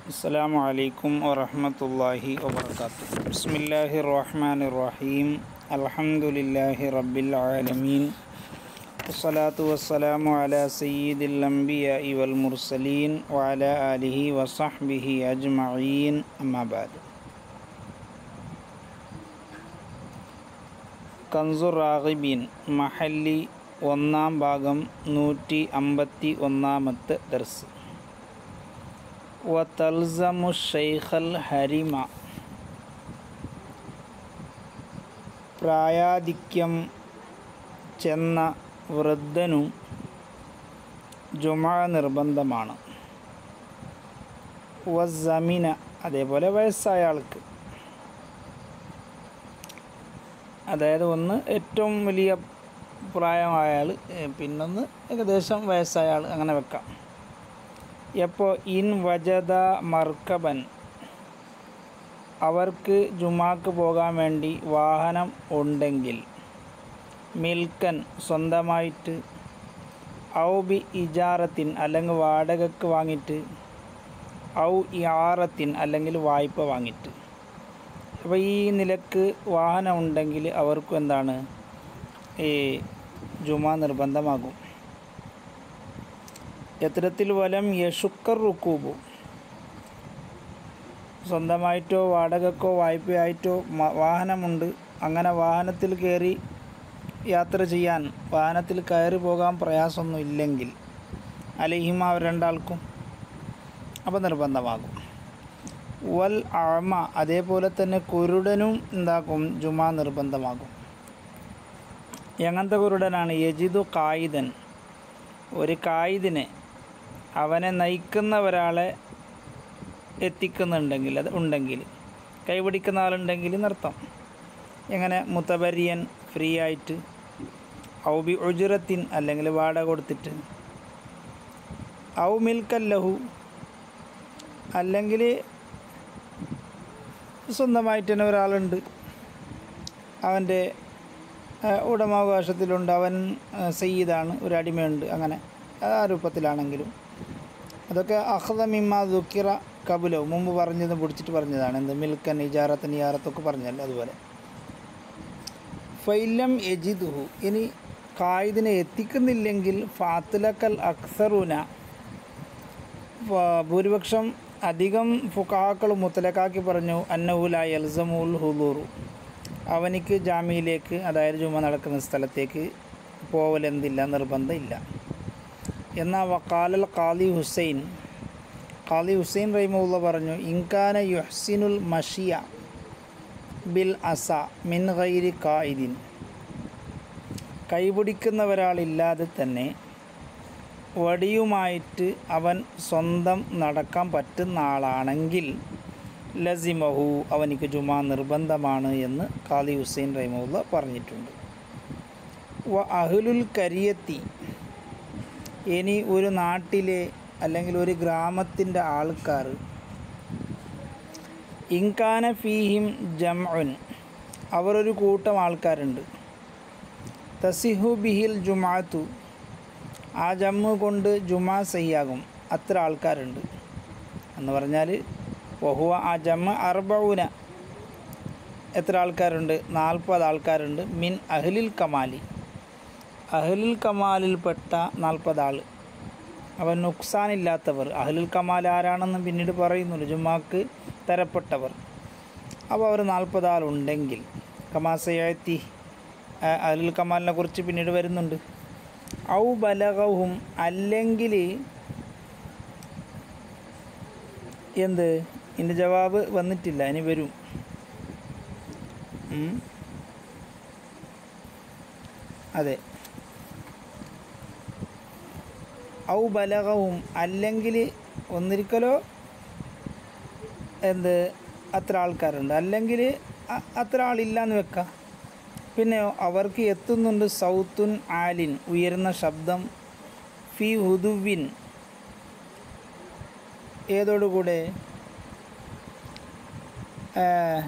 السلام عليكم ورحمة الله وبركاته بسم الله الرحمن الرحيم الحمد لله رب العالمين والصلاة والسلام على سيد الأنبياء والمرسلين وعلى آله وصحبه أجمعين أما بعد കൻസു റാഗിബീൻ മഹല്ലി ഒന്നാം ഭാഗം നൂറ്റി അമ്പത്തി ഒന്നാമത്തെ ദർസ് വതൽസമു ഷെയ്ഖൽ ഹരിമ പ്രായാധിക്യം ചെന്ന വൃദ്ധനും ജുമാ നിർബന്ധമാണ് വസമിന അതേപോലെ വയസ്സായ ആൾക്ക് അതായത് ഒന്ന് ഏറ്റവും വലിയ പ്രായമായ ആൾ പിന്നൊന്ന് ഏകദേശം വയസ്സായ ആൾ അങ്ങനെ വെക്കാം എപ്പോൾ ഇൻ വജദ മർക്കബൻ അവർക്ക് ജുമാക്ക് പോകാൻ വേണ്ടി വാഹനം ഉണ്ടെങ്കിൽ മിൽക്കൻ സ്വന്തമായിട്ട് ഔ ബി ഇജാറത്തിൻ അല്ലെങ്കിൽ വാടകയ്ക്ക് വാങ്ങിയിട്ട് ഔ ഇയാറത്തിൻ അല്ലെങ്കിൽ വായ്പ വാങ്ങിയിട്ട് അപ്പോൾ ഈ നിലക്ക് വാഹനം ഉണ്ടെങ്കിൽ അവർക്കും എന്താണ് ഈ ജുമാ നിർബന്ധമാകും എത്തരത്തിൽ വലം യഷുക്കർ റുക്കൂബു സ്വന്തമായിട്ടോ വാടകക്കോ വായ്പയായിട്ടോ മ- വാഹനമുണ്ട് അങ്ങനെ വാഹനത്തിൽ കയറി യാത്ര ചെയ്യാൻ വാഹനത്തിൽ കയറി പോകാൻ പ്രയാസമൊന്നും ഇല്ലെങ്കിൽ അലഹിമ അവർ രണ്ടാൾക്കും അപ്പോൾ നിർബന്ധമാകും വൽ അഴമ അതേപോലെ തന്നെ കുരുടനും എന്താക്കും ജുമാ നിർബന്ധമാകും എങ്ങനത്തെ കുരുടനാണ് യജിദു കായിദൻ ഒരു കായിദിനെ അവനെ നയിക്കുന്ന ഒരാളെ എത്തിക്കുന്നുണ്ടെങ്കിൽ അത് ഉണ്ടെങ്കിൽ കൈപിടിക്കുന്ന ആളുണ്ടെങ്കിൽ നിർത്തം എങ്ങനെ മുത്തബരിയൻ ഫ്രീ ആയിട്ട് ഔബി ഉജുറത്തിൻ അല്ലെങ്കിൽ വാടക കൊടുത്തിട്ട് ഔ മിൽക്കല്ലഹു അല്ലെങ്കിൽ സ്വന്തമായിട്ട് തന്നെ ഒരാളുണ്ട് അവൻ്റെ ആ, ഉടമാവകാശത്തിലുണ്ട് അവൻ ആ, സയ്യിദാണ് ഒരു അടിമയുണ്ട് അങ്ങനെ ആ രൂപത്തിലാണെങ്കിലും അതൊക്കെ അഹ്ദ മിമ്മ ദുക്കിറ കബുലോ മുമ്പ് പറഞ്ഞത് പിടിച്ചിട്ട് പറഞ്ഞതാണ് എന്ത് മിൽക്കൻ ഇജാറത്തൻ ഇയാറത്തൊക്കെ പറഞ്ഞല്ലോ അതുപോലെ ഫൈലം എജിദുഹു ഇനി കായിദിനെ എത്തിക്കുന്നില്ലെങ്കിൽ ഫാത്തിലക്കൽ അക്സറുന ഫ- ഭൂരിപക്ഷം അധികം ഫുക്കാക്കൾ മുത്തലക്കാക്കി പറഞ്ഞു അന്നഹുല എൽസമുൽ ഹുദൂറു അവനിക്ക് ജാമ്യയിലേക്ക് അതായത് ജുമ നടക്കുന്ന സ്ഥലത്തേക്ക് പോവലെന്തില്ല നിർബന്ധമില്ല എന്നാൽ വക്കാലൽ ഖാലി ഹുസൈൻ ഖാലി ഹുസൈൻ റഹിമുള്ള പറഞ്ഞു ഇൻകാന യുഹ്സിനുൽ മഷിയ ബിൽ അസ മിൻ ഗൈരി കായിദിൻ കൈപിടിക്കുന്ന ഒരാളില്ലാതെ തന്നെ വടിയുമായിട്ട് അവൻ സ്വന്തം നടക്കാൻ പറ്റുന്ന ആളാണെങ്കിൽ ലസിമഹു അവനിക്ക് ജുമാ നിർബന്ധമാണ് എന്ന് ഖാലി ഹുസൈൻ റഹിമുള്ള പറഞ്ഞിട്ടുണ്ട് വ അഹ്ലുൽ കരിയത്തി ഇനി ഒരു നാട്ടിലെ അല്ലെങ്കിൽ ഒരു ഗ്രാമത്തിൻ്റെ ആൾക്കാർ ഇൻകാന ഫീഹിം ജംഉൻ അവർ ഒരു കൂട്ടം ആൾക്കാരുണ്ട് തസിഹു ബിഹിൽ ജുമാത്തു ആ ജമ്മു കൊണ്ട് ജുമാ സഹിയാകും അത്ര ആൾക്കാരുണ്ട് എന്ന് പറഞ്ഞാൽ വഹുവ ആ ജമ്മ അർബഊന എത്ര ആൾക്കാരുണ്ട് നാൽപ്പത് ആൾക്കാരുണ്ട് മിൻ അഹ്ലിൽ കമാലി അഹ്ലുൽ കമാലിൽപ്പെട്ട നാൽപ്പത് ആൾ അവൻ നുക്സാനില്ലാത്തവർ അഹ്ലുൽ കമാൽ ആരാണെന്ന് പിന്നീട് പറയുന്നുണ്ട് ജുമാക്ക് തരപ്പെട്ടവർ അപ്പോൾ അവർ നാൽപ്പത് ആളുണ്ടെങ്കിൽ കമാസയത്തി അഹ്ലുൽ കമാലിനെ കുറിച്ച് പിന്നീട് വരുന്നുണ്ട് ഔ ബലകവും അല്ലെങ്കിൽ എന്ത് ഇതിൻ്റെ ജവാബ് വന്നിട്ടില്ല ഇനി വരും ഉം. അതെ ഔ ബലകവും അല്ലെങ്കിൽ ഒന്നിരിക്കലോ എന്ത് അത്ര ആൾക്കാരുണ്ട് അല്ലെങ്കിൽ അ- അത്ര ആളില്ലാന്ന് വെക്കാം പിന്നെ അവർക്ക് എത്തുന്നുണ്ട് സൗത്തുൻ ആലിൻ ഉയർന്ന ശബ്ദം ഫി ഹുദുവിൻ ഏതോടുകൂടെ ആ,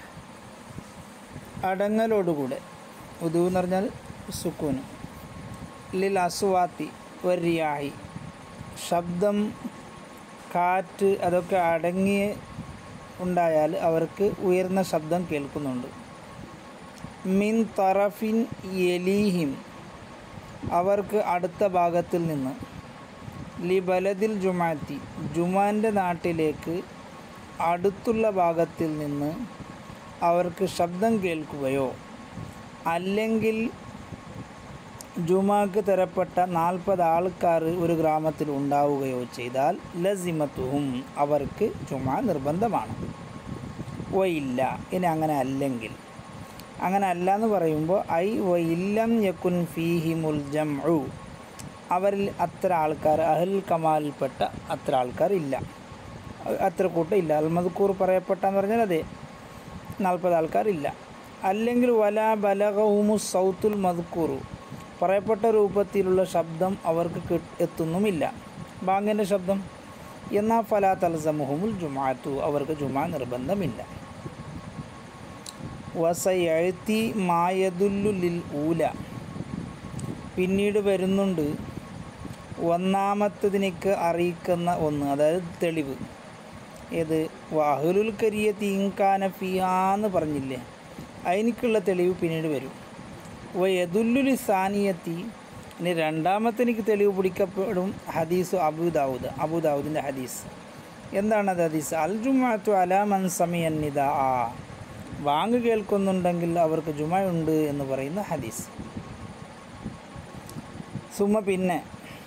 അടങ്ങലോടുകൂടെ ഉദു എന്ന് പറഞ്ഞാൽ സുക്കൂന് ലിൽ അസുവാത്തി വരിയായി ശബ്ദം കാറ്റ് അതൊക്കെ അടങ്ങി ഉണ്ടായാൽ അവർക്ക് ഉയർന്ന ശബ്ദം കേൾക്കുന്നുണ്ട് മിൻ തറഫിൻ യലീഹിം അവർക്ക് അടുത്ത ഭാഗത്തിൽ നിന്ന് ലി ബലദിൽ ജുമാത്തി ജുമാൻ്റെ നാട്ടിലേക്ക് അടുത്തുള്ള ഭാഗത്തിൽ നിന്ന് അവർക്ക് ശബ്ദം കേൾക്കുകയോ അല്ലെങ്കിൽ ജുമാക്ക് തരപ്പെട്ട നാൽപ്പത് ആൾക്കാർ ഒരു ഗ്രാമത്തിൽ ഉണ്ടാവുകയോ ചെയ്താൽ ലസിമത്തുഹും അവർക്ക് ജുമാ നിർബന്ധമാണ് ഓ ഇല്ല ഇനി അങ്ങനെ അല്ലെങ്കിൽ അങ്ങനെ അല്ല എന്ന് പറയുമ്പോൾ ഐ വ ഇല്ലം യക്കുൻ ഫീഹിമുൽ ജംഉ അവരിൽ അത്ര ആൾക്കാർ അഹൽ കമാലിൽപ്പെട്ട അത്ര ആൾക്കാർ ഇല്ല അത്ര കൂട്ടം ഇല്ല അൽ മദ്കൂർ പറയപ്പെട്ടെന്ന് പറഞ്ഞാൽ അതെ നാൽപ്പത് ആൾക്കാരില്ല അല്ലെങ്കിൽ വല ബലഹുമു സൗത്തുൽ മദ്കൂറു പറയപ്പെട്ട രൂപത്തിലുള്ള ശബ്ദം അവർക്ക് കിട്ട് എത്തുന്നുമില്ല ബാങ്കിൻ്റെ ശബ്ദം എന്നാൽ ഫലാ തൽസമുഹുമുൽ ജുമാത്തു അവർക്ക് ജുമാ നിർബന്ധമില്ല വസയഴ്ത്തി മായതുല്ലു ലിൽ ഊല പിന്നീട് വരുന്നുണ്ട് ഒന്നാമത്തതിനേക്ക് അറിയിക്കുന്ന ഒന്ന് അതായത് തെളിവ് ഏത് വാഹുലുൽ കരിയ തീങ്കാന ഫിയാന്ന് പറഞ്ഞില്ലേ അതിനേക്കുള്ള തെളിവ് പിന്നീട് വരും വയദുല്ലുലി സാനിയത്തി ഇനി രണ്ടാമത്തെനിക്ക് തെളിവ് പിടിക്കപ്പെടും ഹദീസ് അബുദാവൂദ് അബുദാവൂദിൻ്റെ ഹദീസ് എന്താണത് ഹദീസ് അൽ ജുമാത്തു അലാമൻ സമയന്നിത ആ വാങ്ങ് കേൾക്കുന്നുണ്ടെങ്കിൽ അവർക്ക് ജുമയുണ്ട് എന്ന് പറയുന്ന ഹദീസ് സുമ പിന്നെ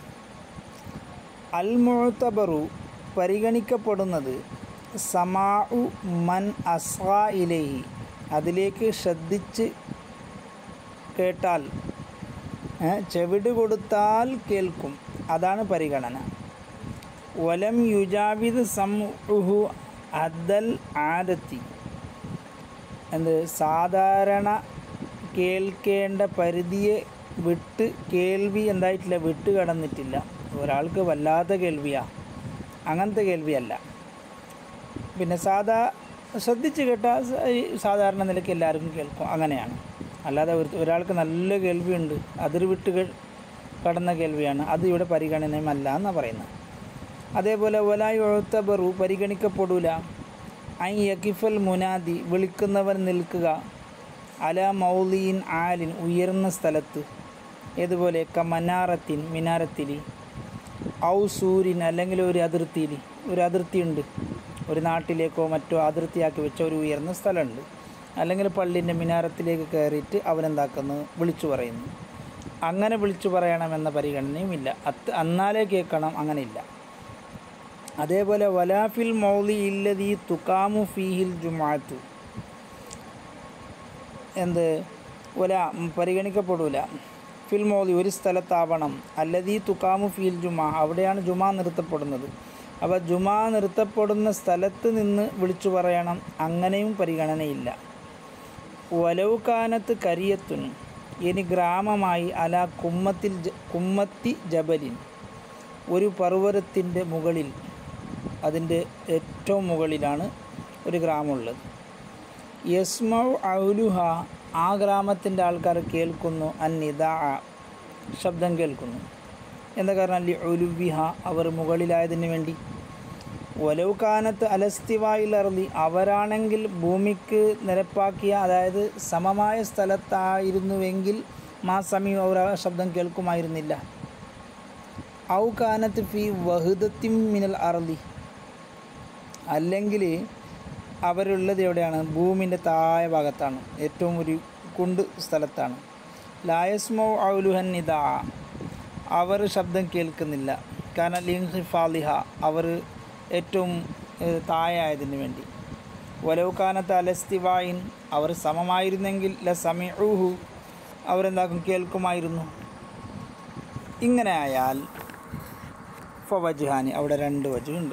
അൽ മുഴത്തബറു പരിഗണിക്കപ്പെടുന്നത് സമാഉ മൻ അസ്വാ ഇലഹി അതിലേക്ക് ശ്രദ്ധിച്ച് കേട്ടാൽ ഏ, ചെവിട് കൊടുത്താൽ കേൾക്കും അതാണ് പരിഗണന വലം യുജാവിദ് സമൂഹു അദൽ ആദത്തി എന്ത് സാധാരണ കേൾക്കേണ്ട പരിധിയെ വിട്ട് കേൾവി എന്തായിട്ടില്ല വിട്ട് കടന്നിട്ടില്ല ഒരാൾക്ക് വല്ലാത്ത കേൾവിയാ അങ്ങനത്തെ കേൾവിയല്ല പിന്നെ സാധാ ശ്രദ്ധിച്ച് കേട്ടാൽ സ- ഈ സാധാരണ നിലയ്ക്ക് എല്ലാവർക്കും കേൾക്കും അങ്ങനെയാണ് അല്ലാതെ ഒരു ഒരാൾക്ക് നല്ല കേൾവിയുണ്ട് അതിർ വിട്ട് കേ- കടന്ന കേൾവിയാണ് അത് ഇവിടെ പരിഗണനയുമല്ല എന്നാണ് പറയുന്നത് അതേപോലെ ഒലായ് ഒഴുത്തബറു പരിഗണിക്കപ്പെടൂല ഐ യക്കിഫൽ മുനാദി വിളിക്കുന്നവൻ നിൽക്കുക അല മൗലീൻ ആലിൻ ഉയർന്ന സ്ഥലത്ത് ഏതുപോലെ ക മനാറത്തിൻ മിനാരത്തിൽ ഔ സൂര്യൻ അല്ലെങ്കിൽ ഒരു അതിർത്തിയിൽ ഒരു അതിർത്തിയുണ്ട് ഒരു നാട്ടിലേക്കോ മറ്റോ അതിർത്തിയാക്കി വെച്ച ഒരു ഉയർന്ന സ്ഥലമുണ്ട് അല്ലെങ്കിൽ പള്ളിൻ്റെ മിനാരത്തിലേക്ക് കയറിയിട്ട് അവനെന്താക്കുന്നു വിളിച്ചു പറയുന്നു അങ്ങനെ വിളിച്ചു പറയണമെന്ന പരിഗണനയും ഇല്ല അത് അന്നാലേ കേൾക്കണം അങ്ങനെയില്ല അതേപോലെ വലാഫിൽ മൗലി ഇല്ലതി തുക്കാമു ഫീഹിൽ ജുമാത്തു എന്ത് ഒല പരിഗണിക്കപ്പെടൂല ഫിൽ മൗലി ഒരു സ്ഥലത്താവണം അല്ലതീ തുക്കാമു ഫീൽ ജുമാ അവിടെയാണ് ജുമാ നിർത്തപ്പെടുന്നത് അപ്പോൾ ജുമാ നിർത്തപ്പെടുന്ന സ്ഥലത്ത് നിന്ന് വിളിച്ചു പറയണം അങ്ങനെയും പരിഗണനയില്ല വലവുകാനത്ത് കരിയത്തുൻ ഇനി ഗ്രാമമായി അല കുമ്മത്തിൽ ജ- കുമ്മത്തി ജബലിൻ ഒരു പർവ്വതത്തിൻ്റെ മുകളിൽ അതിൻ്റെ ഏറ്റവും മുകളിലാണ് ഒരു ഗ്രാമമുള്ളത് യസ്മൗ ഔലുഹ ആ ഗ്രാമത്തിൻ്റെ ആൾക്കാർ കേൾക്കുന്നു അന്നിദാ ശബ്ദം കേൾക്കുന്നു എന്താ കാരണം ലി ഒലുവിഹ അവർ മുകളിലായതിന് വേണ്ടി ഒലവുകാനത്ത് അലസ്തിവായിൽ അറുതി അവരാണെങ്കിൽ ഭൂമിക്ക് നിരപ്പാക്കിയ അതായത് സമമായ സ്ഥലത്തായിരുന്നുവെങ്കിൽ മാ സമയം അവർ ആ ശബ്ദം കേൾക്കുമായിരുന്നില്ല ഔ കാനത്ത് ഫി വഹുദത്തിൻ മിനൽ അറലി അല്ലെങ്കിൽ അവരുള്ളത് എവിടെയാണ് ഭൂമിൻ്റെ താഴെ ഭാഗത്താണ് ഏറ്റവും ഒരു കുണ്ട് സ്ഥലത്താണ് ലായസ്മോ ഔലുഹൻ ഇതാ അവർ ശബ്ദം കേൾക്കുന്നില്ല കാരണം ലിംഹി ഫാലിഹ അവർ ഏറ്റവും ഏഹ്, താഴെ ആയതിന് വേണ്ടി വലവുകാനത്ത് അലസ്തിവായിൻ അവർ സമമായിരുന്നെങ്കിൽ ല സമീഹു അവരെന്താക്കും കേൾക്കുമായിരുന്നു ഇങ്ങനെ ആയാൽ ഫവജുഹാനി അവിടെ രണ്ട് വജുണ്ട്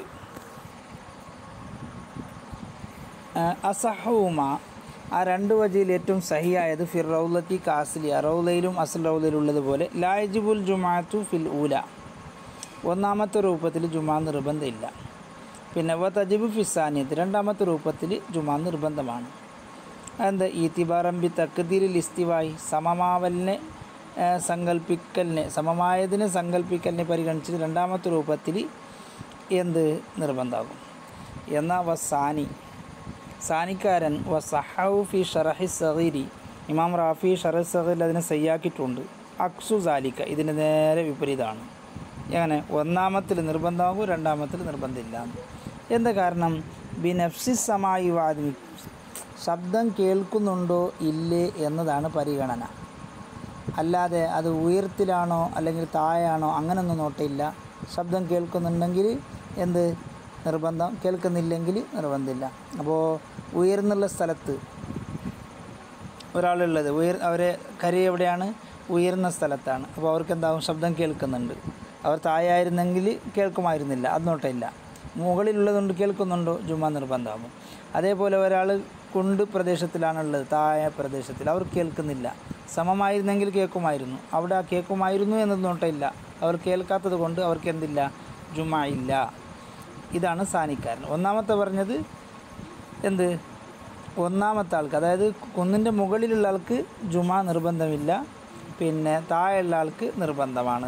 അസഹവുമ ആ രണ്ട് വജയിൽ ഏറ്റവും സഹിയായത് ഫിർ റൗലത്തി കാസിലിയ റൗലയിലും അസൽ റൗലയിലും ഉള്ളതുപോലെ ലായജിബുൽ ജുമാത്തു ഫിൽ ഊല ഒന്നാമത്തെ രൂപത്തിൽ ജുമാ നിർബന്ധമില്ല പിന്നെ വ തജിബു ഫിസാനിയത്ത് രണ്ടാമത്തെ രൂപത്തിൽ ജുമാ നിർബന്ധമാണ് എന്താ ഈത്തിബാറമ്പി തക്കതീരിൽ ഇസ്തിവായി സമമാവലിനെ ഏഹ്, സങ്കല്പിക്കലിനെ സമമായതിനെ സങ്കല്പിക്കലിനെ പരിഗണിച്ച് രണ്ടാമത്തെ രൂപത്തിൽ എന്ത് നിർബന്ധമാകും എന്നാൽ വ സാനി സാനിക്കാരൻ വ സഹൌ ഫി ഷറഹി സഹീരി ഇമാം റാഫി ഷറഹ് സഹീൽ അതിനെ സയ്യാക്കിയിട്ടുണ്ട് അക്സു സാലിക്ക ഇതിന് നേരെ വിപരീതമാണ് എങ്ങനെ ഒന്നാമത്തിൽ നിർബന്ധമാകും രണ്ടാമത്തിൽ നിർബന്ധമില്ല എന്താ കാരണം ബി നഫ്സി സമായി വാദിനി ശബ്ദം കേൾക്കുന്നുണ്ടോ ഇല്ലേ എന്നതാണ് പരിഗണന അല്ലാതെ അത് ഉയരത്തിലാണോ അല്ലെങ്കിൽ താഴെയാണോ അങ്ങനൊന്നും നോട്ടില്ല ശബ്ദം കേൾക്കുന്നുണ്ടെങ്കിൽ എന്ത് നിർബന്ധം കേൾക്കുന്നില്ലെങ്കിൽ നിർബന്ധമില്ല അപ്പോൾ ഉയർന്നുള്ള സ്ഥലത്ത് ഒരാളുള്ളത് ഉയർ അവരെ കരി എവിടെയാണ് ഉയർന്ന സ്ഥലത്താണ് അപ്പോൾ അവർക്ക് എന്താവും ശബ്ദം കേൾക്കുന്നുണ്ട് അവർ താഴെയായിരുന്നെങ്കിൽ കേൾക്കുമായിരുന്നില്ല അത് നോട്ടില്ല മുകളിലുള്ളതുകൊണ്ട് കേൾക്കുന്നുണ്ടോ ജുമ നിർബന്ധമാകും അതേപോലെ ഒരാൾ കുണ്ട് പ്രദേശത്തിലാണുള്ളത് താഴെ പ്രദേശത്തിൽ അവർ കേൾക്കുന്നില്ല സമമായിരുന്നെങ്കിൽ കേൾക്കുമായിരുന്നു അവിടെ ആ കേൾക്കുമായിരുന്നു എന്നത് നോട്ടില്ല അവർ കേൾക്കാത്തത് കൊണ്ട് അവർക്ക് എന്തില്ല ജുമ ഇല്ല ഇതാണ് സാനിക്കാരൻ ഒന്നാമത്തെ പറഞ്ഞത് എന്ത് ഒന്നാമത്തെ ആൾക്ക് അതായത് കുന്നിൻ്റെ മുകളിലുള്ള ആൾക്ക് ജുമ നിർബന്ധമില്ല പിന്നെ താഴെയുള്ള ആൾക്ക് നിർബന്ധമാണ്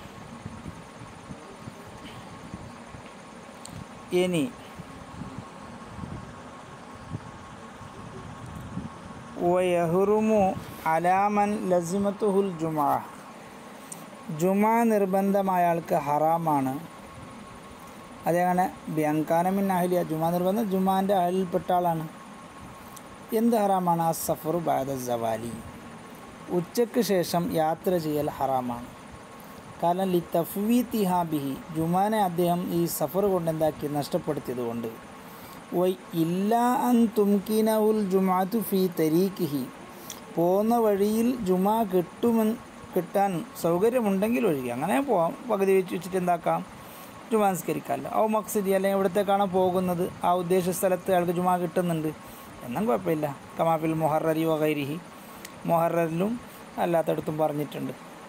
ഇനി വയഹുറുമു അലാമൻ ലസിമത്തുഹുൽ ജുമാ ജുമാ നിർബന്ധമായ ആൾക്ക് ഹറാമാണ് അതേങ്ങനെ ബിയങ്കാനമിൻ അഹലിയ ജുമാ നിർബന്ധം ജുമാൻ്റെ അഹലിൽപ്പെട്ട ആളാണ് എന്ത് ഹറാമാണ് ആ സഫറു ബാദ സവാലി ഉച്ചയ്ക്ക് ശേഷം യാത്ര ചെയ്യൽ ഹറാമാണ് കാരണം ലി തഫ്വി തിഹാബിഹി ജുമാനെ അദ്ദേഹം ഈ സഫർ കൊണ്ട് എന്താക്കി നഷ്ടപ്പെടുത്തിയത് കൊണ്ട് വൈ ഇല്ല അൻ തുംകിനഹുൽ ജുമാത്തു ഫി തരീക്കിഹി പോകുന്ന വഴിയിൽ ജുമാ കിട്ടുമെന്ന് കിട്ടാൻ സൗകര്യമുണ്ടെങ്കിൽ ഒഴികെ അങ്ങനെ പോവാം പകുതി വെച്ച് വെച്ചിട്ട് എന്താക്കാം ജുമാ നിസ്കരിക്കാമല്ലോ ആ മക്സദി അല്ലെങ്കിൽ എവിടത്തേക്കാണ് പോകുന്നത് ആ ഉദ്ദേശ സ്ഥലത്ത് അയാൾക്ക് ജുമാ കിട്ടുന്നുണ്ട് എന്നാൽ കുഴപ്പമില്ല കമാഫിൽ മൊഹറരി വകൈരിഹി മൊഹറിലും അല്ലാത്തടത്തും പറഞ്ഞിട്ടുണ്ട്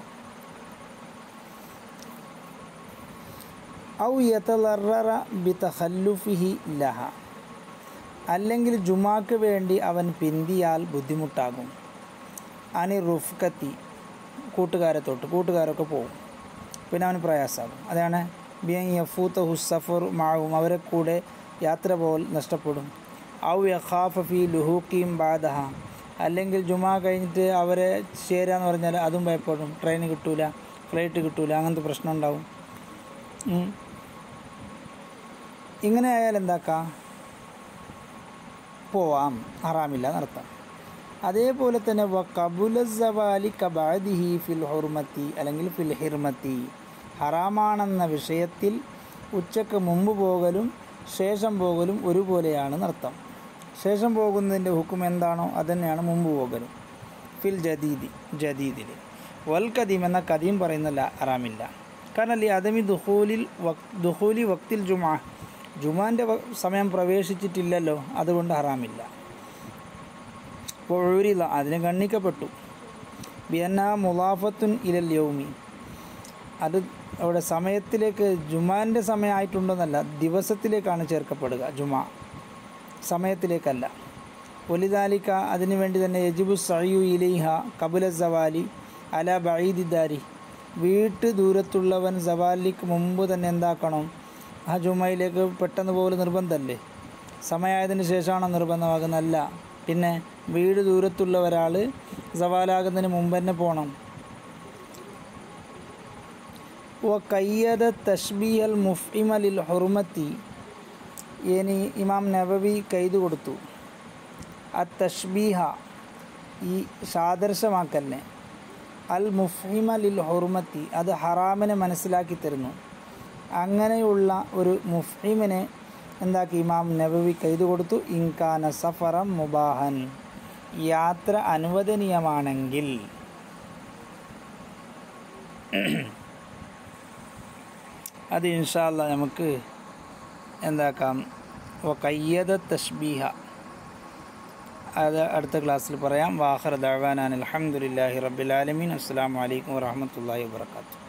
ഔ യതലറ ബി തഖല്ലുഫിഹി ലഹ അല്ലെങ്കിൽ ജുമാക്ക് വേണ്ടി അവൻ പിന്തിയാൽ ബുദ്ധിമുട്ടാകും അനി റുഫ്കത്തി കൂട്ടുകാരെ തൊട്ട് കൂട്ടുകാരൊക്കെ പോകും പിന്നെ അവന് പ്രയാസമാകും അതാണ് ബിയൻ യഫൂത്ത ഹുസഫർ മാവും അവരെ കൂടെ യാത്ര പോൽ നഷ്ടപ്പെടും ഔ യഖാഫ ഫി ലുഹൂക്കിയും ബാദഹ അല്ലെങ്കിൽ ജുമാ കഴിഞ്ഞിട്ട് അവരെ ചേരാന്ന് പറഞ്ഞാൽ അതും ഭയപ്പെടും ട്രെയിൻ കിട്ടൂല ഫ്ലൈറ്റ് കിട്ടൂല അങ്ങനത്തെ പ്രശ്നം ഉണ്ടാവും ഉം. ഇങ്ങനെ ആയാൽ എന്താക്കാം പോവാം ഹറാമില്ല നടത്താം അതേപോലെ തന്നെ വ കബുല സവാലി കബാദിഹി ഫിൽ ഹുർമത്തി അല്ലെങ്കിൽ ഫിൽ ഹിർമത്തി ഹറാമാണെന്ന വിഷയത്തിൽ ഉച്ചക്ക് മുമ്പ് പോകലും ശേഷം പോകലും ഒരുപോലെയാണ് നൃത്തം ശേഷം പോകുന്നതിൻ്റെ ഹുക്കും എന്താണോ അതുതന്നെയാണ് മുമ്പ് പോകലും ഫിൽ ജദീദി ജദീദിൽ വൽ കദീം എന്ന കദീം പറയുന്നില്ല ഹറാമില്ല കാരണം ലി അദമി ദുഹൂലിൽ വക് ദുഹൂലി വക്തിൽ ജുമാ ജുമാൻ്റെ സമയം പ്രവേശിച്ചിട്ടില്ലല്ലോ അതുകൊണ്ട് ഹറാമില്ല പൊഴൂരില അതിന് ഗണ്ണിക്കപ്പെട്ടു ബിയന്ന മുലാഫത്തുൻ ഇലൽ യൗമി അത് അവിടെ സമയത്തിലേക്ക് ജുമാൻ്റെ സമയമായിട്ടുണ്ടെന്നല്ല ദിവസത്തിലേക്കാണ് ചേർക്കപ്പെടുക ജുമാ സമയത്തിലേക്കല്ല ഒലിദാലിക്ക അതിനു വേണ്ടി തന്നെ യജിബു സയു ഇലൈഹ കബുല സവാലി അല ബഈദിദാരി വീട്ട് ദൂരത്തുള്ളവൻ സവാലിക്ക് മുമ്പ് തന്നെ എന്താക്കണം ആ ജുമയിലേക്ക് പെട്ടെന്ന് പോകൽ നിർബന്ധമല്ലേ സമയമായതിന് ശേഷമാണോ നിർബന്ധമാകുന്നതല്ല പിന്നെ വീട് ദൂരത്തുള്ള ഒരാൾ സവാലാകുന്നതിന് മുമ്പ് തന്നെ പോകണം വ കയ്യത തഷ്ബിഹൽ മുഫ്ഇമലിൽ ഹുർമത്തി ഇനി ഇമാം നബവി കൈത് കൊടുത്തു ആ തഷ്ബീഹ ഈ സാദർശമാക്കലിനെ അൽ മുഫ്ഹിമ ലിൽ ഹുർമത്തി അത് ഹറാമിനെ മനസ്സിലാക്കി തരുന്നു അങ്ങനെയുള്ള ഒരു മുഫ്ഹിമിനെ എന്താക്കി ഇമാം നബവി കൈത് കൊടുത്തു ഇൻകാന സഫറം മുബാഹൻ യാത്ര അനുവദനീയമാണെങ്കിൽ അത് ഇൻഷാല്ല നമുക്ക് എന്താക്കാം കയ്യത തഷ്ബീഹ അത് അടുത്ത ക്ലാസ്സിൽ പറയാം വാഹർ ദാവാനാൻ അലഹമുല്ലാഹി റബ്ബിലാലമീൻ അസ്സാം വലൈക്കും വാഹമത്തല്ലാ വാത്തു